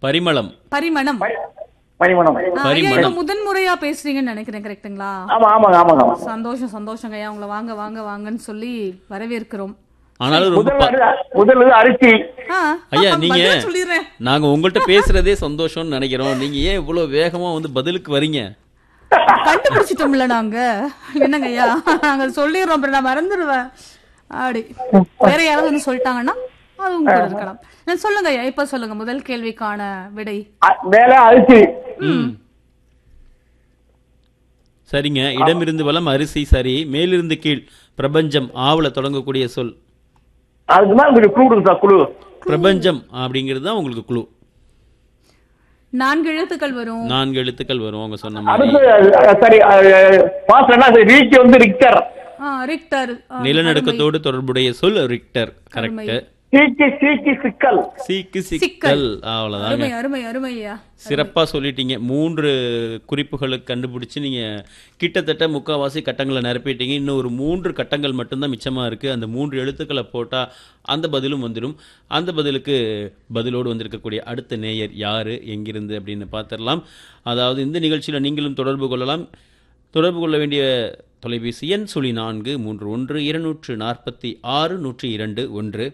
பரிமளம் பரிமணம் பரி- பரிமணம் ஆ, ஐயா இப்ப பரிமளம். முதன் முறையா பேசுறீங்கன்னு நினைக்கிறேன் கரெக்ட்டுங்களா ஆமா ஆமாங்க ஆமாங்க ஆமாங்க சந்தோஷம் சந்தோஷங்க ஐயா உங்களை வாங்க வாங்க வாங்கன்னு சொல்லி வரவேற்கிறோம் ஆனாலும் ரொம்ப முதல் ப- வந்து- முதல் வந்து அரிசி ஆ, ஐயா நீங்க பதில் சொல்லிடுறேன் நாங்க உங்கள்ட்ட பேசுறதே சந்தோஷம்னு நினைக்கிறோம் நீங்க ஏன் இவ்வளவு வேகமா வந்து பதிலுக்கு வரீங்க கண்டுபிடிச்சிட்டோம்ல நாங்க என்னங்க ஐயா நாங்க சொல்லிடுறோம் அப்புறம் நான் மறந்துடுவேன் அப்படி வேற யாராவது வந்து சொல்லிட்டாங்கன்னா அது உங்க கூட இருக்கலாம் நான் சொல்லுங்க ஐயா இப்ப சொல்லுங்க முதல் கேள்விக்கான விடை அ- மேல அரிசி ம். சரிங்க இடமிருந்து வலம் அரிசி சரி மேலிருந்து கீழ் பிரபஞ்சம் ஆவல தொடங்கக்கூடிய சொல் அதுக்கு தான் உங்களுக்கு குழு சார் குழு பிரபஞ்சம் அப்படிங்கிறது தான் உங்களுக்கு குழு நான்கு எழுத்துக்கள் வரும் நான்கு எழுத்துக்கள் வரும் அவங்க சொன்ன மாதிரி அடுத்து அஹ், சரி பாஸ் என்ன ரீச் வந்து ரிக்டர் ஆ, ரிக்டர் ஆ, நிலநடுக்கத்தோடு தொடர்புடைய சொல் ரிக்டர் அருமை. கரெக்ட் சீக்கி சீக்கி சிக்கல் சீக்கு சிக்கல். சிக்கல் அவ்வளவுதாங்க அருமை அருமை அருமை ஐயா சிறப்பா சொல்லிட்டீங்க மூன்று குறிப்புகளுக்கு கண்டுபிடிச்சு நீங்க கிட்டத்தட்ட முக்காவாசி கட்டங்களை நிரப்பிட்டீங்க இன்னும் ஒரு மூன்று கட்டங்கள் மட்டும்தான் மிச்சமா இருக்கு அந்த மூன்று எழுத்துக்களை போட்டா அந்த பதிலும் வந்துடும் அந்த பதிலுக்கு பதிலோடு வந்திருக்கக்கூடிய அடுத்த நேயர் யாரு எங்கிருந்து அப்படின்னு பார்த்துடலாம் அதாவது இந்த நிகழ்ச்சியில நீங்களும் தொடர்பு கொள்ளலாம் தொடர்பு கொள்ள வேண்டிய தொலைபேசி எண் சுழி நான்கு மூன்று ஒன்று இருநூற்று நாற்பத்தி ஆறு நூற்றி இரண்டு ஒன்று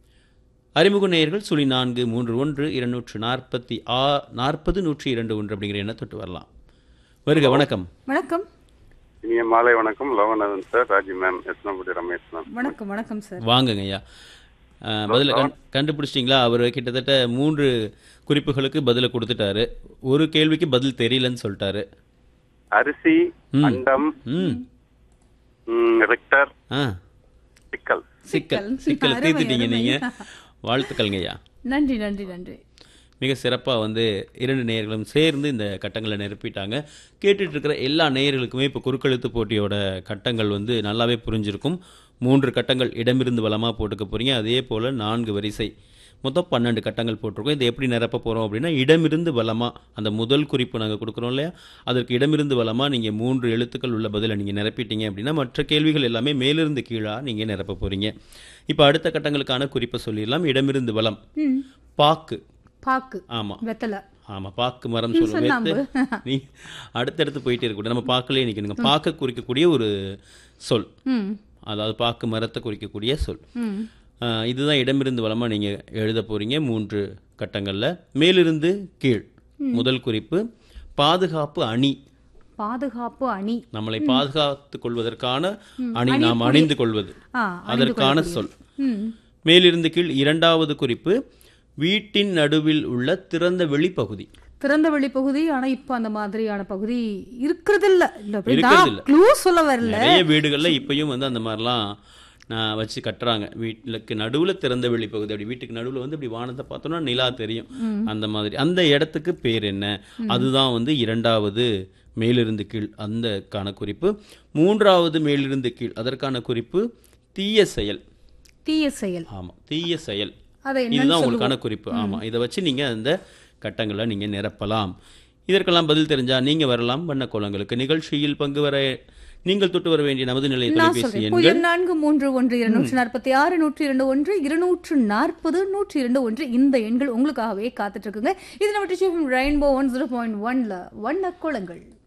அறிமுக நேயர்கள் சுழி நான்கு மூன்று ஒன்று இருநூற்று நாற்பத்தி ஆ நாற்பது நூற்றி இரண்டு ஒன்று அப்படிங்கிற எண்ணை தொட்டு வரலாம் வருக வணக்கம் வணக்கம் இனிய மாலை வணக்கம் லவநாதன் சார் ராஜி மேம் எஸ்னபுடி ரமேஷ் மேம் வணக்கம் வணக்கம் சார் வாங்குங்க ஐயா அஹ், பதில கண் கண்டுபிடிச்சிட்டிங்களா அவர் கிட்டத்தட்ட மூன்று குறிப்புகளுக்கு பதிலை கொடுத்துட்டாரு ஒரு கேள்விக்கு பதில் தெரியலன்னு சொல்லிட்டாரு அரிசி ம். அண்டம் ம் ம், ரிக்டர் ஆ சிக்கல் சிக்கல் சிக்கல். சிக்கலை அருமை, தீர்த்துட்டீங்க அருமை. நீங்க வாழ்த்துக்கள்ங்க ஐயா நன்றி நன்றி நன்றி மிக சிறப்பாக வந்து இரண்டு நேயர்களும் சேர்ந்து இந்த கட்டங்களை நிரப்பிட்டாங்க கேட்டுட்டு இருக்கிற எல்லா நேயர்களுக்குமே இப்போ குறுக்கெழுத்து போட்டியோட கட்டங்கள் வந்து நல்லாவே புரிஞ்சிருக்கும் மூன்று கட்டங்கள் இடமிருந்து வலமாக போட்டுக்க போறீங்க அதே போல் நான்கு வரிசை மொத்தம் பன்னெண்டு கட்டங்கள் போட்டிருக்கோம் இதை எப்படி நிரப்ப போகிறோம் அப்படின்னா இடமிருந்து வலமாக அந்த முதல் குறிப்பு நாங்கள் கொடுக்குறோம் இல்லையா அதற்கு இடமிருந்து வலமாக நீங்கள் மூன்று எழுத்துக்கள் உள்ள பதிலை நீங்கள் நிரப்பிட்டீங்க அப்படின்னா மற்ற கேள்விகள் எல்லாமே மேலிருந்து கீழாக நீங்கள் நிரப்ப போகிறீங்க இப்போ அடுத்த கட்டங்களுக்கான குறிப்பை சொல்லிடலாம் இடமிருந்து வலம் ம் பாக்கு பாக்கு ஆமாம் வெத்தலை ஆமா பாக்கு மரம் ம், சொல்லுவேன் சுண்ணாம்பு. நீ அடுத்தடுத்து போயிட்டே இருக்கக்கூடாது நம்ம பாக்கலே நிற்கணுங்க பாக்க குறிக்கக்கூடிய ஒரு சொல் ம் அதாவது பாக்கு மரத்தை குறிக்கக்கூடிய சொல் ம் ஆஹ் இதுதான் இடமிருந்து வலமா நீங்க எழுத போறீங்க மூன்று கட்டங்கள்ல மேலிருந்து கீழ் முதல் குறிப்பு பாதுகாப்பு அணி பாதுகாப்பு அணி நம்மளை பாதுகாத்துக் கொள்வதற்கான அணி நாம் அணிந்து கொள்வது ஆ அதற்கான சொல் ம் மேலிருந்து கீழ் இரண்டாவது குறிப்பு வீட்டின் நடுவில் உள்ள திறந்த வெளி பகுதி திறந்த வெளி பகுதி ஆனா இப்ப அந்த மாதிரியான பகுதி இருக்கிறது இல்ல இல்ல இருக்கிறது அப்படிதான் இல்ல. க்ளூ சொல்ல வரல நிறைய வீடுகள்ல இப்பயும் வந்து அந்த மாதிரிலாம் நான் வச்சு கட்டுறாங்க வீட்டுக்கு நடுவுல திறந்த வெளி பகுதி அப்படி வீட்டுக்கு நடுவுல வந்து இப்படி வானத்தை பார்த்தோம்னா நிலா தெரியும் அந்த மாதிரி அந்த இடத்துக்கு பேர் என்ன அதுதான் வந்து இரண்டாவது மேலிருந்து கீழ் அந்தக்கான குறிப்பு மூன்றாவது மேலிருந்து கீழ் அதற்கான குறிப்பு தீய செயல் தீய செயல் ஆமா தீய செயல் அதை இதுதான் என்னன்னு உங்களுக்கான குறிப்பு ஆமா இதை வச்சு நீங்க அந்த கட்டங்களை நீங்க நிரப்பலாம் இதற்கெல்லாம் பதில் தெரிஞ்சா நீங்க வரலாம் வண்ண கோலங்களுக்கு நிகழ்ச்சியில் பங்கு வர நீங்கள் தொட்டு வர வேண்டிய நமது நிலைய நான் தொலைபேசி சொல்றேன் எண்கள் புயல் நான்கு மூன்று ஒன்று இருநூற்று நாற்பத்தி ஆறு நூற்றி இரண்டு ஒன்று இருநூற்று நாற்பது நூற்றி இரண்டு ஒன்று இந்த எண்கள் உங்களுக்காகவே காத்துட்டு இருக்குங்க இது நம்ம ரெயின்போ ஒன் ஜீரோ பாயிண்ட் ஒன்ல வண்ண கோலங்கள்